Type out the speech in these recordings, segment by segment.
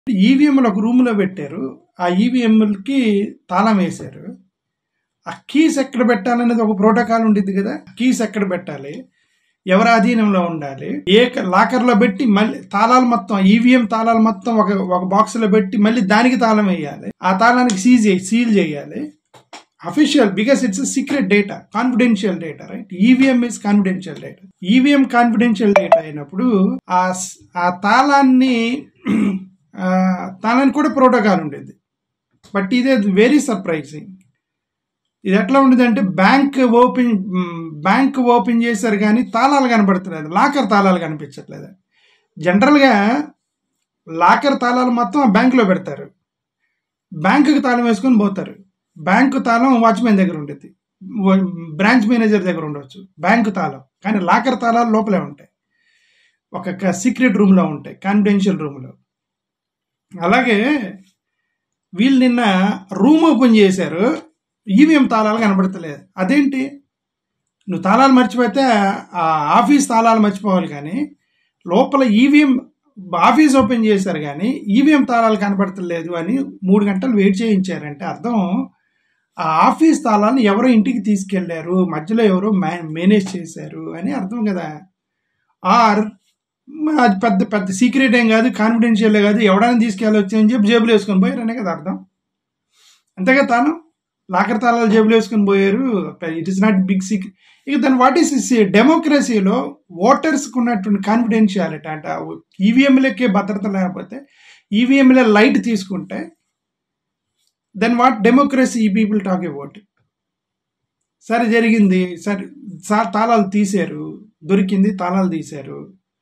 ఈవీఎంలు ఒక రూమ్లో పెట్టారు ఆ ఈవీఎంలకి తాళం వేశారు ఆ కీస్ ఎక్కడ పెట్టాలనేది ఒక ప్రోటోకాల్ ఉండిద్ది కదా కీస్ ఎక్కడ పెట్టాలి ఎవరి అధీనంలో ఉండాలి ఏ క- లాకర్లో పెట్టి మళ్ళీ తాళాలు మొత్తం ఈవీఎం తాళాలు మొత్తం ఒక ఒక బాక్స్ లో పెట్టి మళ్ళీ దానికి తాళం వేయాలి ఆ తాళానికి సీజ్ సీల్ చేయాలి official because it's secret data confidential data right EVM is confidential data EVM confidential data అయినప్పుడు ఆ స్- ఆ తాళాన్ని ఆ, తాళానికి కూడా ప్రోటోకాల్ ఉండేది బట్ ఇదే వెరీ సర్ప్రైజింగ్ ఇది ఎట్లా ఉండేది అంటే బ్యాంక్ ఓపెన్ బ్యాంక్ ఓపెన్ చేశారు కానీ తాళాలు కనబడతలేదు లాకర్ తాళాలు కనిపించట్లేదు జనరల్గా లాకర్ తాళాలు మొత్తం ఆ బ్యాంకులో పెడతారు బ్యాంకుకి తాళం వేసుకొని పోతారు బ్యాంకు తాళం వాచ్మెన్ దగ్గర ఉండేది బ్రాంచ్ మేనేజర్ దగ్గర ఉండొచ్చు బ్యాంకు తాళం కానీ లాకర్ తాళాలు లోపలే ఉంటాయి ఒక సీక్రెట్ రూమ్లో ఉంటాయి కాన్ఫిడెన్షియల్ రూమ్లో అలాగే వీళ్ళు నిన్న రూమ్ ఓపెన్ చేశారు ఈవీఎం తాళాలు కనబడతలేదు అదేంటి నువ్వు తాళాలు మర్చిపోతే ఆ ఆఫీస్ తాళాలు మర్చిపోవాలి కానీ లోపల ఈవీఎం ఆఫీస్ ఓపెన్ చేశారు కానీ ఈవీఎం తాళాలు కనబడతలేదు అని మూడు గంటలు వెయిట్ చేయించారంటే అర్థం ఆ ఆఫీస్ తాళాలను ఎవరో ఇంటికి తీసుకెళ్లారు మధ్యలో ఎవరో మే మేనేజ్ చేశారు అని అర్థం కదా ఆర్ అది పెద్ద పెద్ద సీక్రెట్ ఏం కాదు కాన్ఫిడెన్షియల్ కాదు ఎవడైనా తీసుకెళ్ళొచ్చు అని చెప్పి జేబులు వేసుకొని పోయారు అనే కదా అర్థం అంతేగా తాను లాకర్ తాళాలు జేబులు వేసుకొని పోయారు it is not big secret ఇక దాని వాట్ ఈస్ డెమోక్రసీలో ఓటర్స్కి ఉన్నటువంటి కాన్ఫిడెన్షియాలిటీ అంటే ఈవీఎంలకే భద్రత లేకపోతే ఈవీఎంల లైట్ తీసుకుంటే దెన్ వాట్ డెమోక్రసీ ఈ పీపుల్ టాక్ అబౌట్ సరే జరిగింది సరే సా- తాళాలు తీశారు దొరికింది తాళాలు తీశారు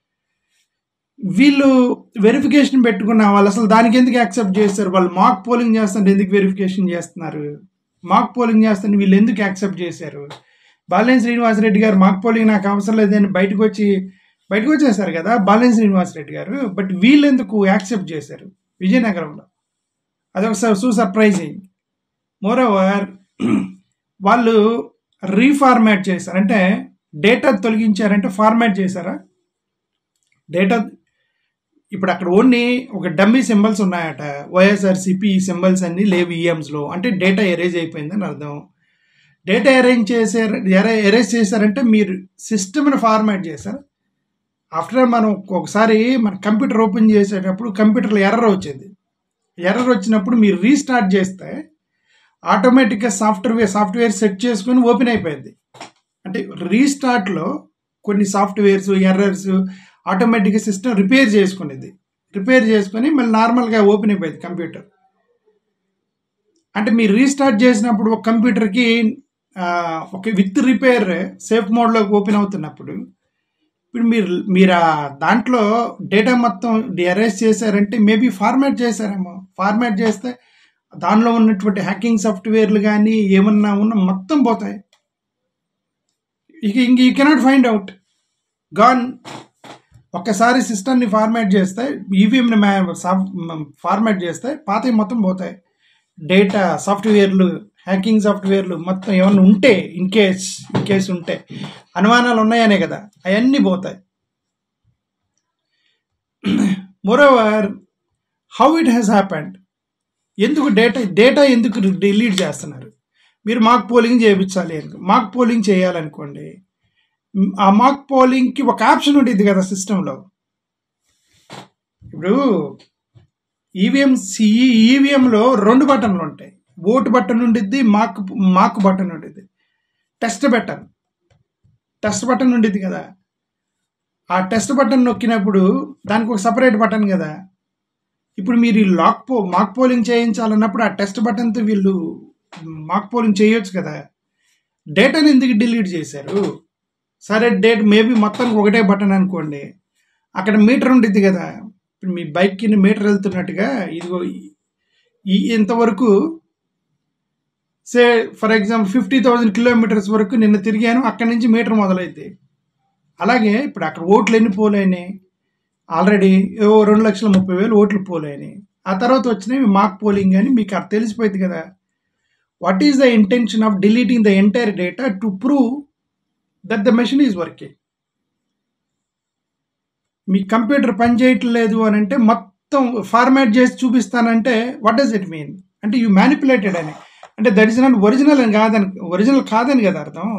వీళ్ళు వెరిఫికేషన్ పెట్టుకున్న వాళ్ళు అసలు దానికి ఎందుకు యాక్సెప్ట్ చేస్తారు వాళ్ళు మాక్ పోలింగ్ చేస్తుంటే ఎందుకు వెరిఫికేషన్ చేస్తున్నారు మాక్ పోలింగ్ చేస్తుంటే వీళ్ళు ఎందుకు యాక్సెప్ట్ చేశారు బాలినేని శ్రీనివాసరెడ్డి గారు మాక్ పోలింగ్ నాకు అవసరం లేదని బయటకు వచ్చి బయటకు వచ్చేసారు కదా బాలినేని శ్రీనివాసరెడ్డి గారు బట్ వీళ్ళు ఎందుకు యాక్సెప్ట్ చేశారు విజయనగరంలో అదొక సో సర్ప్రైజింగ్ మోర్ ఓవర్ వాళ్ళు రీఫార్మాట్ చేశారు అంటే డేటా తొలగించారంటే ఫార్మాట్ చేశారా డేటా ఇప్పుడు అక్కడ ఓన్లీ ఒక డమ్మీ సింబల్స్ ఉన్నాయట వైఎస్ఆర్సిపి ఈ సింబల్స్ అన్ని లేవు ఈఎమ్స్లో అంటే డేటా ఎరేజ్ అయిపోయిందని అర్థం డేటా అరేంజ్ చేశారు ఎరేజ్ చేశారంటే మీరు సిస్టమ్ని ఫార్మాట్ చేశారు ఆఫ్టర్ మనం ఒకసారి మన కంప్యూటర్ ఓపెన్ చేసేటప్పుడు కంప్యూటర్లో ఎర్రర్ వచ్చింది ఎర్రర్ వచ్చినప్పుడు మీరు రీస్టార్ట్ చేస్తే ఆటోమేటిక్గా సాఫ్ట్వేర్ సాఫ్ట్వేర్ సెట్ చేసుకొని ఓపెన్ అయిపోయింది అంటే రీస్టార్ట్లో కొన్ని సాఫ్ట్వేర్స్ ఎర్రర్స్ ఆటోమేటిక్గా సిస్టమ్ రిపేర్ చేసుకునేది రిపేర్ చేసుకొని మళ్ళీ నార్మల్గా ఓపెన్ అయిపోయింది కంప్యూటర్ అంటే మీరు రీస్టార్ట్ చేసినప్పుడు ఒక కంప్యూటర్కి ఆ, ఒక విత్ రిపేర్ సేఫ్ మోడ్లోకి ఓపెన్ అవుతున్నప్పుడు ఇప్పుడు మీరు మీరు ఆ దాంట్లో డేటా మొత్తం ఎరేజ్ చేశారంటే మేబీ ఫార్మాట్ చేశారేమో ఫార్మాట్ చేస్తే దానిలో ఉన్నటువంటి హ్యాకింగ్ సాఫ్ట్వేర్లు కానీ ఏమన్నా ఉన్న మొత్తం పోతాయి ఇక ఇంక you cannot find out gone ఒక్కసారి సిస్టమ్ని ఫార్మాట్ చేస్తే ఈవీఎంని ఫార్మాట్ చేస్తే పాతవి మొత్తం పోతాయి డేటా సాఫ్ట్వేర్లు హ్యాకింగ్ సాఫ్ట్వేర్లు మొత్తం ఏమన్నా ఉంటే ఇన్ కేస్ ఇన్ కేస్ ఉంటే అనుమానాలు ఉన్నాయనే కదా అవన్నీ పోతాయి moreover how it has happened ఎందుకు డేటా డేటా ఎందుకు డిలీట్ చేస్తున్నారు మీరు మాక్ పోలింగ్ చేయించాలి అనుకో మాక్ పోలింగ్ చేయాలనుకోండి ఆ మాక్ పోలింగ్కి ఒక ఆప్షన్ ఉంటుంది కదా సిస్టంలో ఇప్పుడు ఈవీఎం ఈవీఎంలో రెండు బటన్లు ఉంటాయి ఓటు బటన్ ఉండిద్ది మాక్ మాక్ బటన్ ఉండిద్ది టెస్ట్ బటన్ టెస్ట్ బటన్ ఉండిద్ది కదా ఆ టెస్ట్ బటన్ నొక్కినప్పుడు దానికి ఒక సపరేట్ బటన్ కదా ఇప్పుడు మీరు ఈ లాక్ పో మాక్ పోలింగ్ చేయించాలన్నప్పుడు ఆ టెస్ట్ బటన్తో వీళ్ళు మాక్ పోలింగ్ చేయొచ్చు కదా డేటాని ఎందుకు డిలీట్ చేశారు సరే డేట్ మేబీ మొత్తానికి ఒకటే బటన్ అనుకోండి అక్కడ మీటర్ ఉంటుంది కదా ఇప్పుడు మీ బైక్ కింద మీటర్ వెళ్తున్నట్టుగా ఇదిగో ఈ ఇంతవరకు say for example fifty thousand kilometres వరకు నిన్న తిరిగాను అక్కడి నుంచి మీటర్ మొదలైతే అలాగే ఇప్పుడు అక్కడ ఓట్లు ఎన్ని పోలైనాయి ఆల్రెడీ ఏవో రెండు లక్షల ముప్పై వేలు ఓట్లు పోలైనాయి ఆ తర్వాత వచ్చినవి మాక్ పోలింగ్ అని మీకు అది తెలిసిపోయింది కదా what is the intention of deleting the entire data to prove that the machine is working మీ కంప్యూటర్ పనిచేయట్లేదు అని అంటే మొత్తం మొత్తం ఫార్మాట్ చేసి చూపిస్తానంటే వాట్ డస్ ఇట్ మీన్ అంటే యూ మ్యానిపులేటెడ్ అని అంటే దట్ ఇస్ నాట్ ఒరిజినల్ అని కాదని ఒరిజినల్ కాదని కదా అర్థం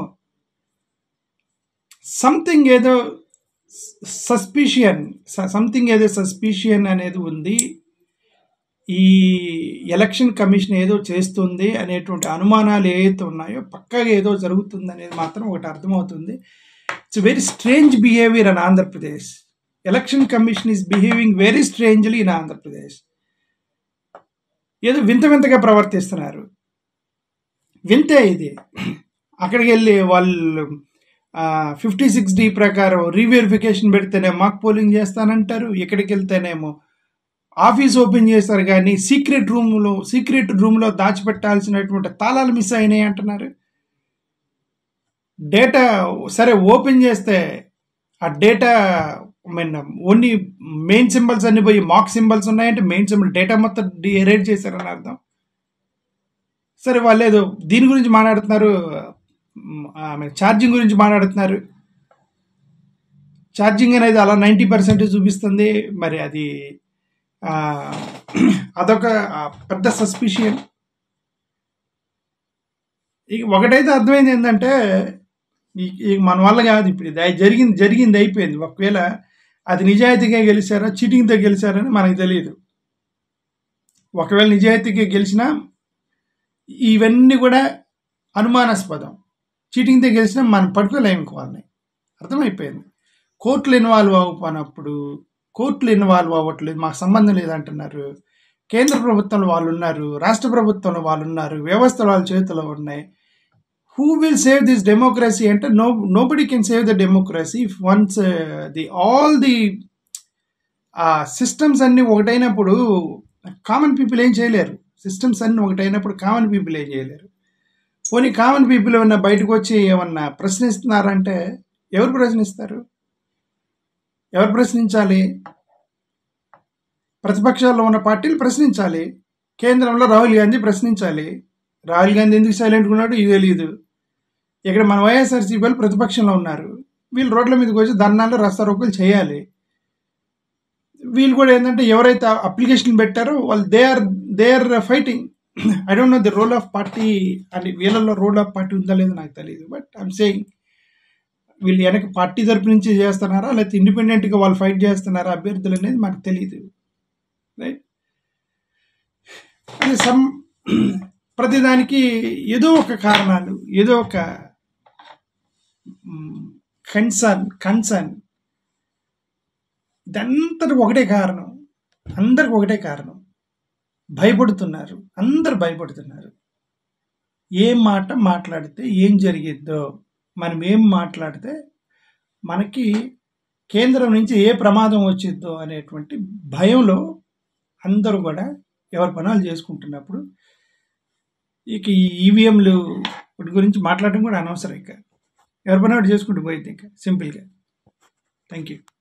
సంథింగ్ ఏదో సస్పిషియన్ సంథింగ్ ఏదో సస్పిషియన్ అనేది ఉంది ఈ ఎలక్షన్ కమిషన్ ఏదో చేస్తుంది అనేటువంటి అనుమానాలు ఏవైతే ఉన్నాయో పక్కగా ఏదో జరుగుతుంది అనేది మాత్రం ఒకటి అర్థమవుతుంది it's very strange behaviour in Andhra Pradesh election commission is behaving very strangely in Andhra Pradesh ఏదో వింత వింతగా ప్రవర్తిస్తున్నారు వింతే ఇది అక్కడికి వెళ్ళి వాళ్ళు ఫిఫ్టీ సిక్స్ డి ప్రకారం రీవెరిఫికేషన్ పెడితేనే మాక్ పోలింగ్ చేస్తానంటారు ఇక్కడికి వెళ్తేనేమో ఆఫీస్ ఓపెన్ చేస్తారు కానీ సీక్రెట్ రూమ్లో సీక్రెట్ రూమ్లో దాచిపెట్టాల్సినటువంటి తాళాలు మిస్ అయినాయి అంటున్నారు డేటా సరే ఓపెన్ చేస్తే ఆ data mean only main symbols అన్ని పోయి మాక్ సింబల్స్ ఉన్నాయంటే మెయిన్ సింబల్ డేటా మొత్తం ఎరేట్ చేశారని అర్థం సరే వాళ్ళు ఏదో దీని గురించి మాట్లాడుతున్నారు ఆమె ఛార్జింగ్ గురించి మాట్లాడుతున్నారు ఛార్జింగ్ అనేది అలా నైంటీ పర్సెంట్ చూపిస్తుంది మరి అది ఆ, అదొక ఆ, పెద్ద సస్పిషియన్ ఇక ఒకటైతే అర్థమైంది ఏంటంటే ఈ- ఈ మన వల్ల కాదు ఇప్పుడు ఇది అయి- జరిగింది జరిగింది అయిపోయింది ఒకవేళ అది నిజాయితీగా గెలిచారా చీటింగ్తో గెలిచారని మనకు తెలియదు ఒకవేళ నిజాయితీగా గెలిచినా ఇవన్నీ కూడా అనుమానాస్పదం చీటింగ్తో గెలిచినా మనం పట్టుకోలేము వాళ్ళని అర్థమైపోయింది కోర్టులు ఇన్వాల్వ్ అవ్వనప్పుడు కోర్టులు ఇన్వాల్వ్ అవ్వట్లేదు మాకు సంబంధం లేదంటున్నారు కేంద్ర ప్రభుత్వంలో వాళ్ళు ఉన్నారు రాష్ట్ర ప్రభుత్వంలో వాళ్ళు ఉన్నారు వ్యవస్థలు వాళ్ళ చేతిలో ఉన్నాయి who will save this democracy అంటే no nobody can save the democracy once the all the ఆ సిస్టమ్స్ అన్ని ఒకటైనప్పుడు కామన్ పీపుల్ ఏం చేయలేరు సిస్టమ్స్ అన్ని ఒకటైనప్పుడు కామన్ పీపుల్ ఏం చేయలేరు పోనీ కామన్ పీపుల్ ఏమన్నా బయటకు వచ్చి ఏమన్నా ప్రశ్నిస్తున్నారంటే ఎవరు ప్రశ్నిస్తారు ఎవరు ప్రశ్నించాలి ప్రతిపక్షాల్లో ఉన్న పార్టీలు ప్రశ్నించాలి కేంద్రంలో రాహుల్ గాంధీ ప్రశ్నించాలి రాహుల్ గాంధీ ఎందుకు సైలెంట్గా ఉన్నాడు ఇది తెలియదు ఇక్కడ మన వైఎస్ఆర్సీపీ వాళ్ళు ప్రతిపక్షంలో ఉన్నారు వీళ్ళు రోడ్ల మీదకి వచ్చి ధర్నాలు రస్తారోకులు చేయాలి వీళ్ళు కూడా ఏంటంటే ఎవరైతే అప్లికేషన్ పెట్టారో వాళ్ళు they are they are fighting I don't know the role of party అని వీళ్ళల్లో రోల్ ఆఫ్ పార్టీ ఉందా లేదో నాకు తెలియదు బట్ ఐఎమ్ సేయింగ్ వీళ్ళు వెనక పార్టీ తరపు నుంచి చేస్తున్నారా లేకపోతే ఇండిపెండెంట్గా వాళ్ళు ఫైట్ చేస్తున్నారా అభ్యర్థులు అనేది మనకు తెలియదు రైట్ అది సమ్ ప్రతిదానికి ఏదో ఒక కారణాలు ఏదో ఒక కన్సర్న్ కన్సర్న్ ఇదంతటి ఒకటే కారణం అందరికి ఒకటే కారణం భయపడుతున్నారు అందరు భయపడుతున్నారు ఏం మాట మాట్లాడితే ఏం జరిగిద్దో మనం ఏం మాట్లాడితే మనకి కేంద్రం నుంచి ఏ ప్రమాదం వచ్చిద్దో అనేటువంటి భయంలో అందరూ కూడా ఎవరి పనులు చేసుకుంటున్నప్పుడు ఇక ఈ ఈవీఎంలు వాటి గురించి మాట్లాడడం కూడా అనవసరం ఇక ఎవరి పని వాడు చేసుకుంటూ పోయింది ఇంకా సింపుల్గా థ్యాంక్ యూ